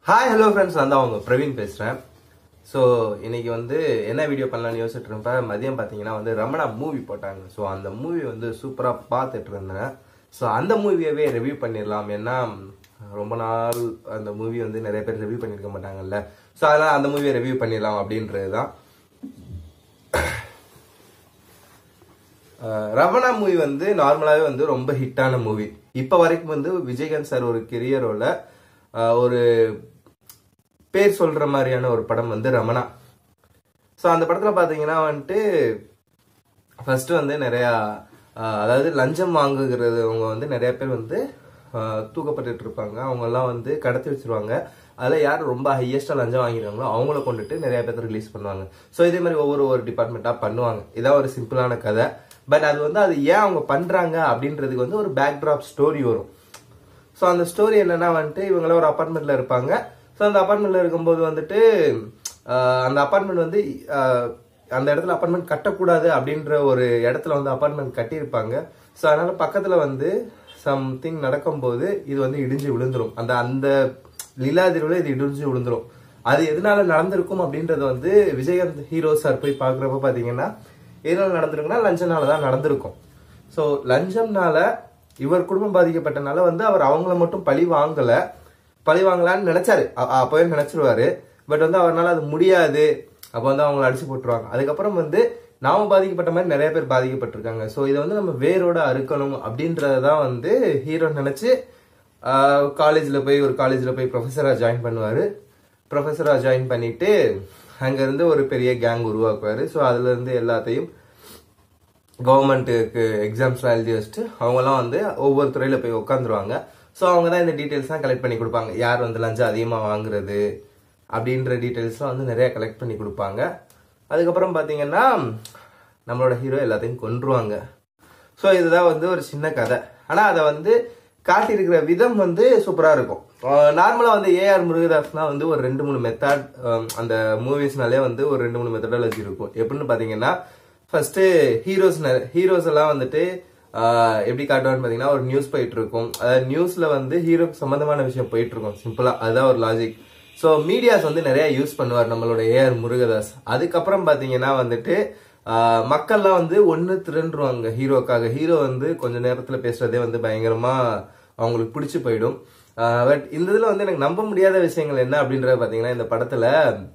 hi hello friends நான் தான் அவங்க பிரவீன் பேசுகிறேன் ஸோ இன்னைக்கு வந்து என்ன வீடியோ பண்ணலாம்னு யோசிச்சுட்டு இருப்பேன் மதியம் பார்த்தீங்கன்னா வந்து ரமணா மூவி போட்டாங்க ஸோ அந்த மூவி வந்து சூப்பராக பார்த்துட்டு இருந்தேன் ஸோ அந்த மூவியவே ரிவ்யூ பண்ணிடலாம் ஏன்னா ரொம்ப நாள் அந்த மூவி வந்து நிறைய பேர் ரிவ்யூ பண்ணியிருக்க மாட்டாங்கல்ல ஸோ அதனால் அந்த மூவியை ரிவ்யூ பண்ணிடலாம் அப்படின்றது தான் அஹ் ரமணா மூவி வந்து நார்மலாகவே வந்து ரொம்ப ஹிட்டான மூவி இப்போ வரைக்கும் வந்து விஜயகாந்த் சார் ஒரு கெரியரோட ஒரு பேர் சொல்ற மாதிரியான ஒரு படம் வந்து ரமணா ஸோ அந்த படத்தில் பார்த்தீங்கன்னா வந்துட்டு ஃபர்ஸ்ட் வந்து நிறையா அஹ், அதாவது லஞ்சம் வாங்குகிறது அவங்க வந்து நிறைய பேர் வந்து அஹ், தூக்கப்பட்டுட்டு இருப்பாங்க அவங்கெல்லாம் வந்து கடத்தி வச்சிருவாங்க அதில் யார் ரொம்ப ஹையஸ்ட்டாக லஞ்சம் வாங்கிருக்காங்களோ அவங்கள கொண்டுட்டு நிறைய பேர் ரிலீஸ் பண்ணுவாங்க ஸோ இதே மாதிரி ஒவ்வொரு ஒரு டிபார்ட்மெண்ட்டாக பண்ணுவாங்க இதான் ஒரு சிம்பிளான கதை பட் அது வந்து அது ஏன் அவங்க பண்ணுறாங்க அப்படின்றதுக்கு வந்து ஒரு பேக்ட்ராப் ஸ்டோரி வரும் ஸோ அந்த ஸ்டோரி என்னன்னா வந்துட்டு இவங்களாம் ஒரு அப்பார்ட்மெண்ட்ல இருப்பாங்க ஸோ அந்த அப்பார்ட்மெண்ட்ல இருக்கும்போது வந்துட்டு ஆஹ், அந்த அப்பார்ட்மெண்ட் வந்து ஆஹ், அந்த இடத்துல அப்பார்ட்மெண்ட் கட்டக்கூடாது அப்படின்ற ஒரு இடத்துல வந்து அப்பார்ட்மெண்ட் கட்டியிருப்பாங்க ஸோ அதனால பக்கத்துல வந்து சம்திங் நடக்கும்போது இது வந்து இடிஞ்சு விழுந்துரும் அந்த அந்த லீலாதிரிவில் இது இடிஞ்சு விழுந்துரும் அது எதனால நடந்திருக்கும் அப்படின்றது வந்து விஜயகாந்த் ஹீரோ சார் போய் பார்க்குறப்ப பார்த்தீங்கன்னா எதனால நடந்திருக்குன்னா லஞ்சனால தான் நடந்திருக்கும் ஸோ லஞ்சம்னால இவர் குடும்பம் பாதிக்கப்பட்டனால வந்து அவர் அவங்கள மட்டும் பழி வாங்கல பழி வாங்கலான்னு நினைச்சாரு அ- அப்பவே நினைச்சிருவாரு பட் வந்து அவரால் அது முடியாது அப்போ வந்து அவங்கள அடிச்சு போட்டுருவாங்க அதுக்கப்புறம் வந்து நாம பாதிக்கப்பட்ட மாதிரி நிறைய பேர் பாதிக்கப்பட்டிருக்காங்க ஸோ இதை வந்து நம்ம வேரோட அறுக்கணும் அப்படின்றதான் வந்து ஹீரோ நினைச்சு காலேஜில் போய் ஒரு காலேஜில் போய் ப்ரொஃபஸராக ஜாயின் பண்ணுவார் ப்ரொஃபஸராக ஜாயின் பண்ணிட்டு அங்கேருந்து ஒரு பெரிய கேங் உருவாக்குவார் ஸோ அதுலேருந்து எல்லாத்தையும் கவர்மெண்ட்டுக்கு எக்ஸாம்ஸ்லாம் எழுதி வச்சுட்டு அவங்கலாம் வந்து ஒவ்வொரு துறையில் போய் உட்காந்துருவாங்க ஸோ அவங்க தான் இந்த டீட்டெயில்ஸ்லாம் கலெக்ட் பண்ணி கொடுப்பாங்க யார் வந்து லஞ்சம் அதிகமாக வாங்குறது அப்படின்ற டீட்டெயில்ஸ்லாம் வந்து நிறைய கலெக்ட் பண்ணி கொடுப்பாங்க அதுக்கப்புறம் பார்த்தீங்கன்னா நம்மளோட ஹீரோ எல்லாத்தையும் கொன்றுவாங்க ஸோ இதுதான் வந்து ஒரு சின்ன கதை ஆனால் அதை வந்து காட்டியிருக்கிற விதம் வந்து சூப்பராக இருக்கும் நார்மலாக வந்து ஏஆர் முருகதாஸ்னா வந்து ஒரு ரெண்டு மூணு மெத்தட் அந்த மூவிஸ்னாலே வந்து ஒரு ரெண்டு மூணு மெத்தடாலஜி இருக்கும் எப்படின்னு பார்த்தீங்கன்னா ஃபர்ஸ்ட் ஹீரோஸ் ஹீரோஸ் எல்லாம் வந்துட்டு ஆஹ், எப்படி காட்டுவான்னு பார்த்தீங்கன்னா ஒரு நியூஸ் போயிட்டு இருக்கும் அதாவது நியூஸ்ல வந்து ஹீரோக்கு சம்பந்தமான விஷயம் போயிட்டு இருக்கும் சிம்பிளா அதுதான் ஒரு லாஜிக் ஸோ மீடியாஸ் வந்து நிறைய யூஸ் பண்ணுவார் நம்மளோட ஏஆர் முருகதாஸ் அதுக்கப்புறம் பார்த்தீங்கன்னா வந்துட்டு ஆஹ், மக்கள்லாம் வந்து ஒன்று திரண்டுருவாங்க ஹீரோக்காக ஹீரோ வந்து கொஞ்ச நேரத்தில் பேசுறதே வந்து பயங்கரமா அவங்களுக்கு பிடிச்சு போயிடும் பட் இந்த இதில் வந்து எனக்கு நம்ப முடியாத விஷயங்கள் என்ன அப்படின்றத பார்த்தீங்கன்னா இந்த படத்தில்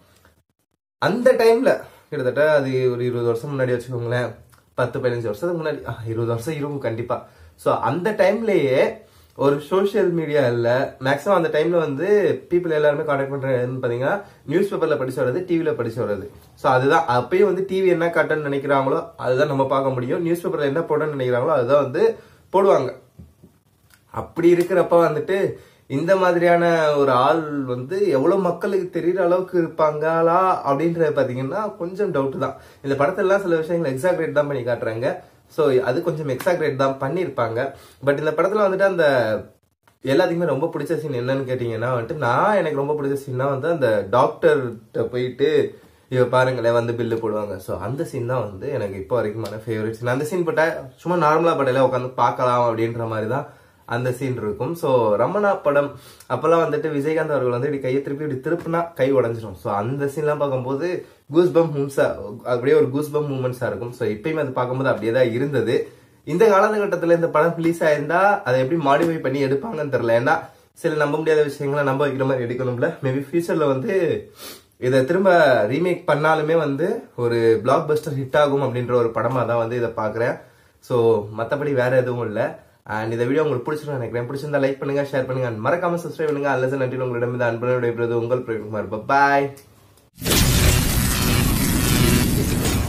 அந்த டைம்ல கிட்டத்தட்ட அது ஒரு இருபது வருஷம் முன்னாடி வச்சுக்கோங்களேன் பத்து பதினஞ்சு வருஷத்துக்கு முன்னாடி ஆ, இருபது வருஷம் இருக்கும் கண்டிப்பா ஸோ அந்த டைம்லயே ஒரு சோஷியல் மீடியா இல்ல மேக்ஸிமம் அந்த டைம்ல வந்து பீப்புள் எல்லாருமே கான்டாக்ட் பண்றதுன்னு பாத்தீங்கன்னா நியூஸ் பேப்பர்ல படிச்சு வர்றது டிவில படிச்சு வர்றது ஸோ அதுதான் அப்பயும் வந்து டிவி என்ன காட்டுன்னு நினைக்கிறாங்களோ அதுதான் நம்ம பார்க்க முடியும் நியூஸ் பேப்பர்ல என்ன போடணும்னு நினைக்கிறாங்களோ அதுதான் வந்து போடுவாங்க அப்படி இருக்கிறப்ப வந்துட்டு இந்த மாதிரியான ஒரு ஆள் வந்து எவ்வளவு மக்களுக்கு தெரியற அளவுக்கு இருப்பாங்களா அப்படின்றத பாத்தீங்கன்னா கொஞ்சம் டவுட் தான் இந்த படத்தெல்லாம் சில விஷயங்கள் எக்ஸாக்ரேட் தான் பண்ணி காட்டுறாங்க ஸோ அது கொஞ்சம் எக்ஸாக்ரேட் தான் பண்ணியிருப்பாங்க பட் இந்த படத்துல வந்துட்டு அந்த எல்லாத்துக்குமே ரொம்ப பிடிச்ச சீன் என்னன்னு கேட்டீங்கன்னா வந்துட்டு நான் எனக்கு ரொம்ப பிடிச்ச சீன்னா வந்து அந்த டாக்டர்கிட்ட போயிட்டு இவ பாருங்களேன் வந்து பில்லு போடுவாங்க ஸோ அந்த சீன் தான் வந்து எனக்கு இப்போ வரைக்குமான ஃபேவரட் சீன் அந்த சீன் போட்டா சும்மா நார்மலா படையில உட்காந்து பார்க்கலாம் அப்படின்ற மாதிரி தான் அந்த சீன் இருக்கும் ஸோ ரமணா படம் அப்பெல்லாம் வந்துட்டு விஜயகாந்த் அவர்கள் வந்து இப்படி கையை திருப்பி இப்படி திருப்பினா கை உடஞ்சிரும் ஸோ அந்த சீன்லாம் பார்க்கும்போது கூஸ் பம் மூம்ஸா அப்படியே ஒரு கூஸ் பம் மூமெண்ட்ஸா இருக்கும் ஸோ இப்பயுமே அது பார்க்கும்போது அப்படியே தான் இருந்தது இந்த காலகட்டத்தில் இந்த படம் ரிலீஸ் ஆயிருந்தா அதை எப்படி மாடிஃபை பண்ணி எடுப்பாங்கன்னு தெரியல ஏன்னா சில நம்ப முடியாத விஷயங்களை நம்ப வைக்கிற மாதிரி எடுக்கணும்ல மேபி ஃபியூச்சர்ல வந்து இதை திரும்ப ரீமேக் பண்ணாலுமே வந்து ஒரு பிளாக் பஸ்டர் ஹிட் ஆகும் அப்படின்ற ஒரு படமா தான் வந்து இதை பாக்குறேன் ஸோ மற்றபடி வேற எதுவும் இல்லை அண்ட் இந்த வீடியோ உங்களுக்கு பிடிச்சிருக்கும் நினைக்கிறேன் பிடிச்சிருந்தா லைக் பண்ணுங்க ஷேர் பண்ணுங்க and மறக்காம சப்ஸ்கிரைப் பண்ணுங்க அல்லது நன்றி உங்களிடம் இந்த அன்புடன் விடைபெறுவது உங்கள் பிரவீன்குமார் பாய்